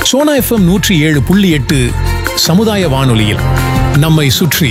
Sona FM நூற்றி ஏழு புள்ளி எட்டு சமுதாய வானொலியில் நம்மை சுற்றி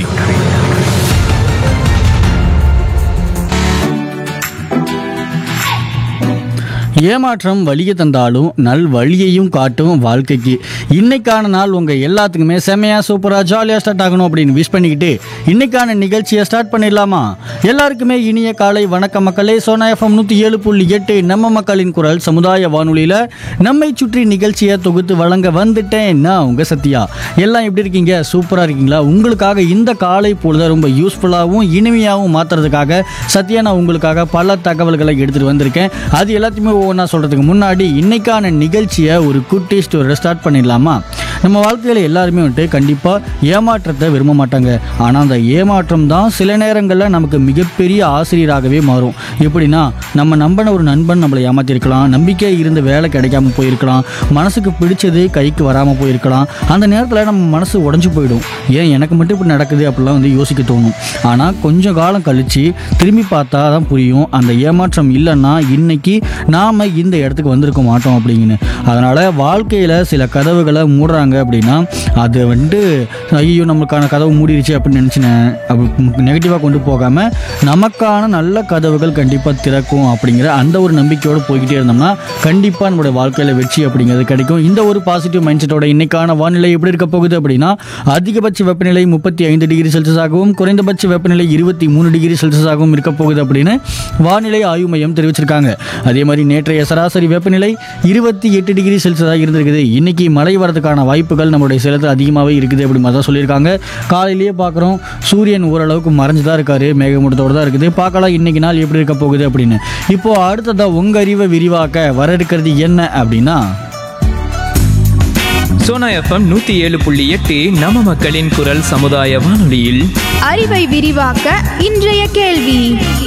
ஏமாற்றம் வழியை தந்தாலும் நல் வழியையும் காட்டும் வாழ்க்கைக்கு இன்னைக்கான நாள் உங்கள் எல்லாத்துக்குமே செமையாக சூப்பராக ஜாலியாக ஸ்டார்ட் ஆகணும் அப்படின்னு விஷ் பண்ணிக்கிட்டு இன்னைக்கான நிகழ்ச்சியை ஸ்டார்ட் பண்ணிடலாமா எல்லாருக்குமே இனிய காலை வணக்கம் மக்களே சோனா எஃப்எம் நூற்றி ஏழு புள்ளி எட்டு நம்ம மக்களின் குரல் சமுதாய வானொலியில் நம்மை சுற்றி நிகழ்ச்சியை தொகுத்து வழங்க வந்துட்டேன் நான் உங்கள் சத்யா எல்லாம் எப்படி இருக்கீங்க சூப்பராக இருக்கீங்களா உங்களுக்காக இந்த காலை பொழுதை ரொம்ப யூஸ்ஃபுல்லாகவும் இனிமையாகவும் மாற்றுறதுக்காக சத்யா நான் உங்களுக்காக பல தகவல்களை எடுத்துகிட்டு வந்திருக்கேன் அது எல்லாத்தையுமே ஒவ்வொன்றா சொல்கிறதுக்கு முன்னாடி இன்னைக்கான நிகழ்ச்சியை ஒரு குட்டி ஸ்டோரி ஸ்டார்ட் பண்ணிடலாமா நம்ம வாழ்க்கையில் எல்லாருமே வந்துட்டு கண்டிப்பாக ஏமாற்றத்தை விரும்ப மாட்டாங்க ஆனால் அந்த ஏமாற்றம் தான் சில நேரங்களில் நமக்கு மிகப்பெரிய ஆசிரியராகவே மாறும் எப்படின்னா நம்ம நம்பின ஒரு நண்பன் நம்மளை ஏமாத்திருக்கலாம் நம்பிக்கை இருந்த வேலை கிடைக்காம போயிருக்கலாம் மனசுக்கு பிடிச்சது கைக்கு வராமல் போயிருக்கலாம் அந்த நேரத்தில் நம்ம மனசு உடஞ்சி போயிடும் ஏன் எனக்கு மட்டும் இப்படி நடக்குது அப்படிலாம் வந்து யோசிக்க தோணும் ஆனால் கொஞ்சம் காலம் கழித்து திரும்பி பார்த்தா தான் புரியும் அந்த ஏமாற்றம் இல்லைன்னா இன்னைக்கு நாம் இந்த இடத்துக்கு வந்திருக்க மாட்டோம் அப்படிங்கன்னு அதனால் வாழ்க்கையில் சில கதவுகளை மூடுறாங்க அப்படின்னா அது வந்துட்டு ஐயோ நம்மளுக்கான கதவு மூடிடுச்சு அப்படின்னு நினச்சினேன் நெகட்டிவாக கொண்டு போகாமல் நமக்கான நல்ல கதவுகள் கண்டிப்பாக திறக்கும் அப்படிங்கிற அந்த ஒரு நம்பிக்கையோடு போய்கிட்டே இருந்தோம்னா கண்டிப்பாக நம்மளுடைய வாழ்க்கையில் வெற்றி அப்படிங்கிறது கிடைக்கும் இந்த ஒரு பாசிட்டிவ் மைண்ட் செட்டோட இன்னைக்கான வானிலை எப்படி இருக்க போகுது அப்படின்னா அதிகபட்ச வெப்பநிலை முப்பத்தி ஐந்து டிகிரி செல்சியஸாகவும் குறைந்தபட்ச வெப்பநிலை இருபத்தி மூணு டிகிரி செல்சியஸாகவும் இருக்க போகுது அப்படின்னு வானிலை ஆய்வு மையம் தெரிவிச்சிருக்காங்க அதே மாதிரி நேற்றைய சராசரி வெப்பநிலை இருபத்தி எட்டு டிகிரி செல்சியஸாக இருந்திருக்குது இன்னைக்கு மழை வரதுக்கான வாய்ப்புகள் நம்மளுடைய சேலத்தில் அதிகமாகவே இருக்குது அப்படி மாதிரி தான் சொல்லியிருக்காங்க காலையிலேயே பார்க்குறோம் சூரியன் ஓரளவுக்கு மறைஞ்சு தான் இருக்காரு மேகமூட்டத்தோடு தான் இருக்குது பார்க்கலாம் இன்னைக்கு நாள் எப்படி இருக்க போகுது அப்படின்னு இப்போ அடுத்ததாக உங்கள் அறிவை விரிவாக்க வர இருக்கிறது என்ன அப்படின்னா சோனா எஃப்எம் நூத்தி ஏழு புள்ளி எட்டு நம்ம மக்களின் குரல் சமுதாய வானொலியில் அறிவை விரிவாக்க இன்றைய கேள்வி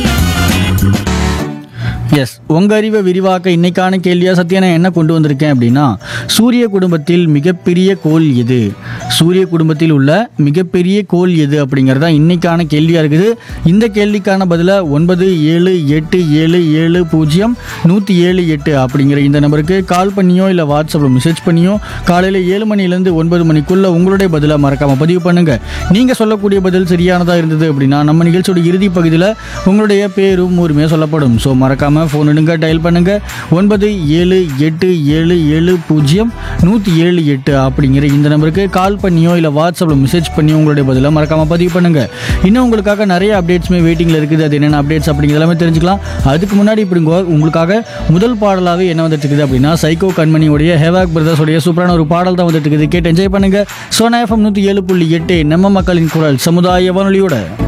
எஸ் உங்கள் அறிவை விரிவாக்க இன்னைக்கான கேள்வியாக சத்யா நான் என்ன கொண்டு வந்திருக்கேன் அப்படின்னா சூரிய குடும்பத்தில் மிகப்பெரிய கோள் எது சூரிய குடும்பத்தில் உள்ள மிகப்பெரிய கோள் எது அப்படிங்கிறது தான் இன்னைக்கான கேள்வியாக இருக்குது இந்த கேள்விக்கான பதிலை ஒன்பது ஏழு எட்டு ஏழு ஏழு பூஜ்ஜியம் நூற்றி ஏழு எட்டு அப்படிங்கிற இந்த நம்பருக்கு கால் பண்ணியோ இல்லை வாட்ஸ்அப்பில் மெசேஜ் பண்ணியோ காலையில் ஏழு மணிலேருந்து ஒன்பது மணிக்குள்ளே உங்களுடைய பதிலை மறக்காமல் பதிவு பண்ணுங்கள் நீங்கள் சொல்லக்கூடிய பதில் சரியானதாக இருந்தது அப்படின்னா நம்ம நிகழ்ச்சியோட இறுதி பகுதியில் உங்களுடைய பேரும் ஊருமே சொல்லப்படும் ஸோ மறக்காமல் ஃபோன் எடுங்க டயல் பண்ணுங்க ஒன்பது ஏழு எட்டு ஏழு ஏழு பூஜ்ஜியம் நூற்றி ஏழு எட்டு அப்படிங்கிற இந்த நம்பருக்கு கால் பண்ணியோ இல்லை வாட்ஸ்அப்பில் மெசேஜ் பண்ணியோ உங்களுடைய பதிலை மறக்காமல் பதிவு பண்ணுங்க இன்னும் உங்களுக்காக நிறைய அப்டேட்ஸுமே வெயிட்டிங்கில் இருக்குது அது என்னென்ன அப்டேட்ஸ் அப்படிங்கிறது எல்லாமே தெரிஞ்சுக்கலாம் அதுக்கு முன்னாடி இப்படி உங்க- உங்களுக்காக முதல் பாடலாகவே என்ன வந்துட்டு இருக்குது அப்படின்னா சைக்கோ கண்மணியோடைய ஹேவாக் பிரதர்ஸோடைய சூப்பரான ஒரு பாடல் தான் வந்துட்டு இருக்குது கேட்டு என்ஜாய் பண்ணுங்க சோனா எஃப்எம் நூற்றி ஏழு புள்ளி எட்டு நம்ம மக்களின் குரல் சமுதாய வானொலியோட